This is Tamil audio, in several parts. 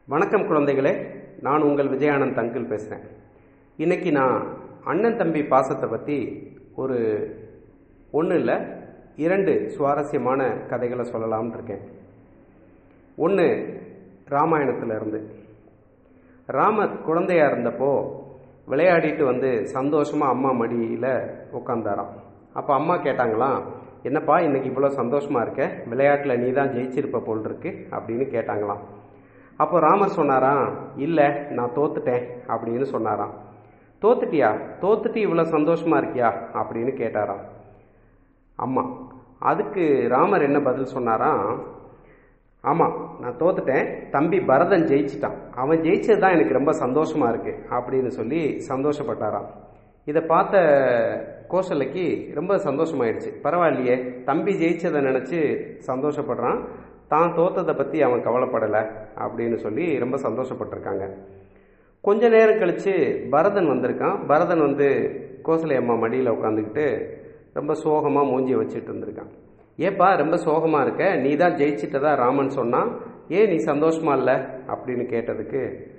வணக்கம் குழந்தைகளே நான் உங்கள் விஜயானந்த் அங்கிள் பேசுகிறேன் இன்னைக்கு நான் அண்ணன் தம்பி பாசத்தை பற்றி ஒரு ஒன்று இல்லை இரண்டு சுவாரஸ்யமான கதைகளை சொல்லலாம்னு இருக்கேன் ஒன்று ராமாயணத்துல இருந்து ராமர் குழந்தையா இருந்தப்போ விளையாடிட்டு வந்து சந்தோஷமா அம்மா மடியில் உட்காந்தாராம் அப்போ அம்மா கேட்டாங்களாம் என்னப்பா இன்னைக்கு இவ்வளோ சந்தோஷமா இருக்க விளையாட்டில் நீ தான் ஜெயிச்சிருப்ப போல் இருக்கு அப்படின்னு கேட்டாங்களாம் அப்போ ராமர் சொன்னாராம் இல்லை நான் தோத்துட்டேன் அப்படின்னு சொன்னாராம் தோத்துட்டியா தோத்துட்டு இவ்வளோ சந்தோஷமா இருக்கியா அப்படின்னு கேட்டாராம் அம்மா அதுக்கு ராமர் என்ன பதில் சொன்னாராம் ஆமாம் நான் தோத்துட்டேன் தம்பி பரதன் ஜெயிச்சிட்டான் அவன் ஜெயிச்சது தான் எனக்கு ரொம்ப சந்தோஷமா இருக்கு அப்படின்னு சொல்லி சந்தோஷப்பட்டாராம் இதை பார்த்த கோசலைக்கு ரொம்ப சந்தோஷமாயிடுச்சு பரவாயில்லையே தம்பி ஜெயிச்சதை நினச்சி சந்தோஷப்படுறான் தான் தோத்ததை பற்றி அவன் கவலைப்படலை அப்படின்னு சொல்லி ரொம்ப சந்தோஷப்பட்டிருக்காங்க கொஞ்ச நேரம் கழிச்சு பரதன் வந்திருக்கான் பரதன் வந்து கோசலை அம்மா மடியில் உட்காந்துக்கிட்டு ரொம்ப சோகமாக மூஞ்சி வச்சுட்டு இருந்திருக்கான் ஏப்பா ரொம்ப சோகமா இருக்க நீ தான் ஜெயிச்சிட்டதா ராமன் சொன்னான் ஏன் நீ சந்தோஷமா இல்லை அப்படின்னு கேட்டதுக்கு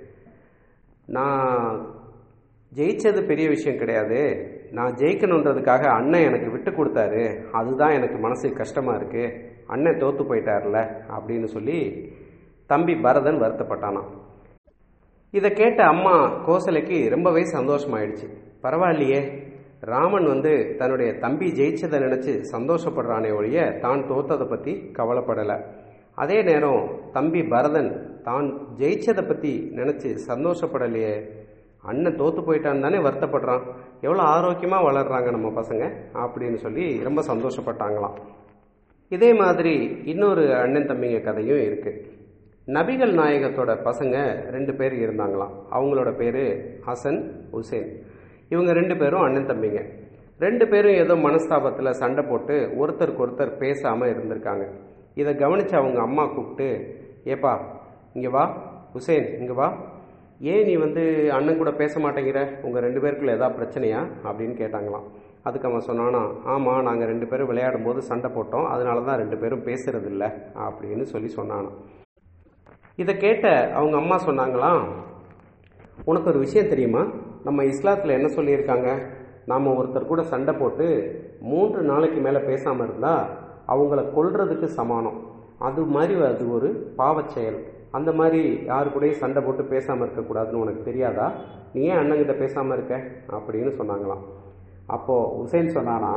நான் ஜெயிச்சது பெரிய விஷயம் கிடையாது நான் ஜெயிக்கணுன்றதுக்காக அண்ணன் எனக்கு விட்டு கொடுத்தாரு அதுதான் எனக்கு மனசுக்கு கஷ்டமா இருக்கு அண்ணன் தோத்து போயிட்டார்ல அப்படின்னு சொல்லி தம்பி பரதன் வருத்தப்பட்டானாம் இதை கேட்ட அம்மா கோசலைக்கு ரொம்பவே சந்தோஷமாயிடுச்சு பரவாயில்லையே ராமன் வந்து தன்னுடைய தம்பி ஜெயிச்சதை நினைச்சு சந்தோஷப்படுறானே ஒழிய தான் தோத்ததை பத்தி கவலைப்படலை அதே நேரம் தம்பி பரதன் தான் ஜெயிச்சதை பத்தி நினைச்சு சந்தோஷப்படலையே அண்ணன் தோத்து போயிட்டான்னு தானே வருத்தப்படுறான் எவ்வளோ ஆரோக்கியமா வளர்றாங்க நம்ம பசங்க அப்படின்னு சொல்லி ரொம்ப சந்தோஷப்பட்டாங்களாம் இதே மாதிரி இன்னொரு அண்ணன் தம்பிங்க கதையும் இருக்கு நபிகள் நாயகத்தோட பசங்க ரெண்டு பேர் இருந்தாங்களாம் அவங்களோட பேரு ஹசன் ஹுசேன் இவங்க ரெண்டு பேரும் அண்ணன் தம்பிங்க ரெண்டு பேரும் ஏதோ மனஸ்தாபத்தில் சண்டை போட்டு ஒருத்தருக்கு ஒருத்தர் பேசாமல் இருந்திருக்காங்க இதை கவனிச்ச அவங்க அம்மா கூப்பிட்டு ஏப்பா இங்கே வா ஹுசேன் இங்கே வா ஏன் நீ வந்து அண்ணன் கூட பேச மாட்டேங்கிற உங்கள் ரெண்டு பேருக்குள்ள ஏதாவது பிரச்சனையா அப்படின்னு கேட்டாங்களாம் அதுக்கு அவன் சொன்னானா ஆமாம் நாங்கள் ரெண்டு பேரும் விளையாடும் போது சண்டை போட்டோம் அதனால தான் ரெண்டு பேரும் பேசுறது இல்லை அப்படின்னு சொல்லி சொன்னானாம் இதை கேட்ட அவங்க அம்மா சொன்னாங்களாம் உனக்கு ஒரு விஷயம் தெரியுமா நம்ம இஸ்லாத்தில் என்ன சொல்லியிருக்காங்க நாம் ஒருத்தர் கூட சண்டை போட்டு மூன்று நாளைக்கு மேலே பேசாமல் இருந்தால் அவங்கள கொல்றதுக்கு சமானம் அது மாதிரி அது ஒரு பாவச் செயல் அந்த மாதிரி யாரு கூடயும் சண்டை போட்டு பேசாமல் இருக்கக்கூடாதுன்னு உனக்கு தெரியாதா நீ ஏன் அண்ணங்கிட்ட பேசாமல் இருக்க அப்படின்னு சொன்னாங்களாம் அப்போது உசேன் சொன்னானா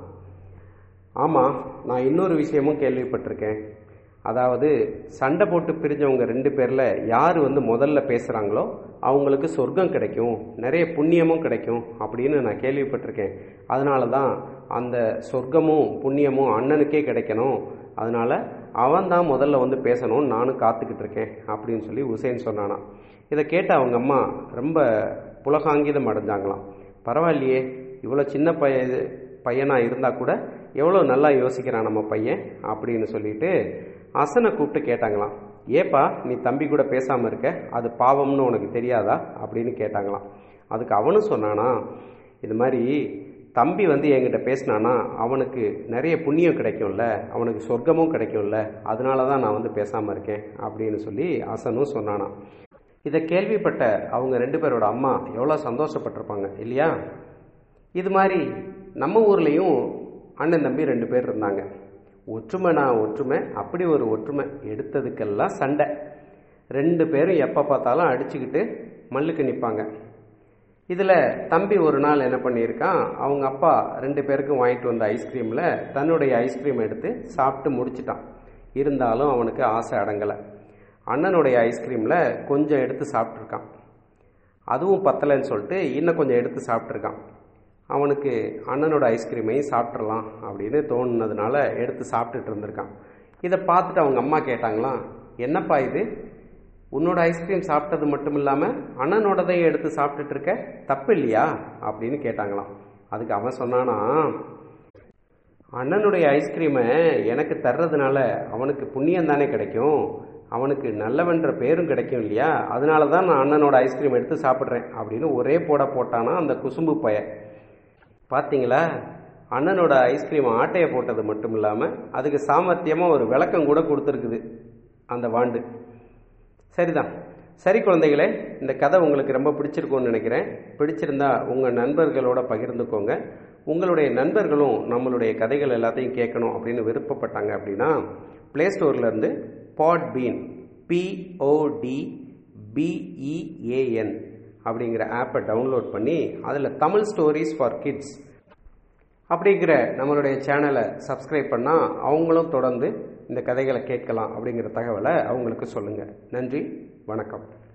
ஆமாம் நான் இன்னொரு விஷயமும் கேள்விப்பட்டிருக்கேன் அதாவது சண்டை போட்டு பிரிஞ்சவங்க ரெண்டு பேரில் யார் வந்து முதல்ல பேசுகிறாங்களோ அவங்களுக்கு சொர்க்கம் கிடைக்கும் நிறைய புண்ணியமும் கிடைக்கும் அப்படின்னு நான் கேள்விப்பட்டிருக்கேன் அதனால தான் அந்த சொர்க்கமும் புண்ணியமும் அண்ணனுக்கே கிடைக்கணும் அதனால அவன் தான் முதல்ல வந்து பேசணும்னு நானும் காத்துக்கிட்டு இருக்கேன் அப்படின்னு சொல்லி உசேன் சொன்னானா இதை கேட்ட அவங்க அம்மா ரொம்ப புலகாங்கிதம் அடைஞ்சாங்களாம் பரவாயில்லையே இவ்வளோ சின்ன பைய பையனாக இருந்தால் கூட எவ்வளோ நல்லா யோசிக்கிறான் நம்ம பையன் அப்படின்னு சொல்லிட்டு அசனை கூப்பிட்டு கேட்டாங்களாம் ஏப்பா நீ தம்பி கூட பேசாமல் இருக்க அது பாவம்னு உனக்கு தெரியாதா அப்படின்னு கேட்டாங்களாம் அதுக்கு அவனும் சொன்னானா இது மாதிரி தம்பி வந்து என்கிட்ட பேசினானா அவனுக்கு நிறைய புண்ணியம் கிடைக்கும்ல அவனுக்கு சொர்க்கமும் கிடைக்கும்ல அதனால தான் நான் வந்து பேசாமல் இருக்கேன் அப்படின்னு சொல்லி அசனும் சொன்னானா இதை கேள்விப்பட்ட அவங்க ரெண்டு பேரோட அம்மா எவ்வளோ சந்தோஷப்பட்டிருப்பாங்க இல்லையா இது மாதிரி நம்ம ஊர்லேயும் அண்ணன் தம்பி ரெண்டு பேர் இருந்தாங்க ஒற்றுமைனா ஒற்றுமை அப்படி ஒரு ஒற்றுமை எடுத்ததுக்கெல்லாம் சண்டை ரெண்டு பேரும் எப்போ பார்த்தாலும் அடிச்சுக்கிட்டு மல்லுக்கு நிற்பாங்க இதில் தம்பி ஒரு நாள் என்ன பண்ணியிருக்கான் அவங்க அப்பா ரெண்டு பேருக்கும் வாங்கிட்டு வந்த ஐஸ்கிரீமில் தன்னுடைய ஐஸ்கிரீம் எடுத்து சாப்பிட்டு முடிச்சிட்டான் இருந்தாலும் அவனுக்கு ஆசை அடங்கலை அண்ணனுடைய ஐஸ்கிரீமில் கொஞ்சம் எடுத்து சாப்பிட்ருக்கான் அதுவும் பத்தலைன்னு சொல்லிட்டு இன்னும் கொஞ்சம் எடுத்து சாப்பிட்ருக்கான் அவனுக்கு அண்ணனோட ஐஸ்கிரீமையும் சாப்பிட்றலாம் அப்படின்னு தோணுனதுனால எடுத்து சாப்பிட்டுட்டு இருந்திருக்கான் இதை பார்த்துட்டு அவங்க அம்மா கேட்டாங்களாம் என்னப்பா இது உன்னோட ஐஸ்கிரீம் சாப்பிட்டது மட்டும் இல்லாமல் அண்ணனோடதையும் எடுத்து சாப்பிட்டுட்டு இருக்க தப்பு இல்லையா அப்படின்னு கேட்டாங்களாம் அதுக்கு அவன் சொன்னானா அண்ணனுடைய ஐஸ்கிரீமை எனக்கு தர்றதுனால அவனுக்கு புண்ணியம் தானே கிடைக்கும் அவனுக்கு நல்லவன்ற பேரும் கிடைக்கும் இல்லையா அதனால தான் நான் அண்ணனோட ஐஸ்கிரீம் எடுத்து சாப்பிட்றேன் அப்படின்னு ஒரே போட போட்டானா அந்த குசும்பு பய பார்த்தீங்களா அண்ணனோட ஐஸ்கிரீம் ஆட்டையை போட்டது மட்டும் இல்லாமல் அதுக்கு சாமர்த்தியமாக ஒரு விளக்கம் கூட கொடுத்துருக்குது அந்த வாண்டு சரிதான் சரி குழந்தைகளே இந்த கதை உங்களுக்கு ரொம்ப பிடிச்சிருக்கும்னு நினைக்கிறேன் பிடிச்சிருந்தா உங்கள் நண்பர்களோட பகிர்ந்துக்கோங்க உங்களுடைய நண்பர்களும் நம்மளுடைய கதைகள் எல்லாத்தையும் கேட்கணும் அப்படின்னு விருப்பப்பட்டாங்க அப்படின்னா ப்ளே ஸ்டோர்லேருந்து பாட்பீன் பிஓடி பிஇஏஎன் அப்படிங்கிற ஆப்பை டவுன்லோட் பண்ணி அதில் தமிழ் ஸ்டோரிஸ் ஃபார் கிட்ஸ் அப்படிங்கிற நம்மளுடைய சேனலை சப்ஸ்கிரைப் பண்ணால் அவங்களும் தொடர்ந்து இந்த கதைகளை கேட்கலாம் அப்படிங்கிற தகவலை அவங்களுக்கு சொல்லுங்கள் நன்றி வணக்கம்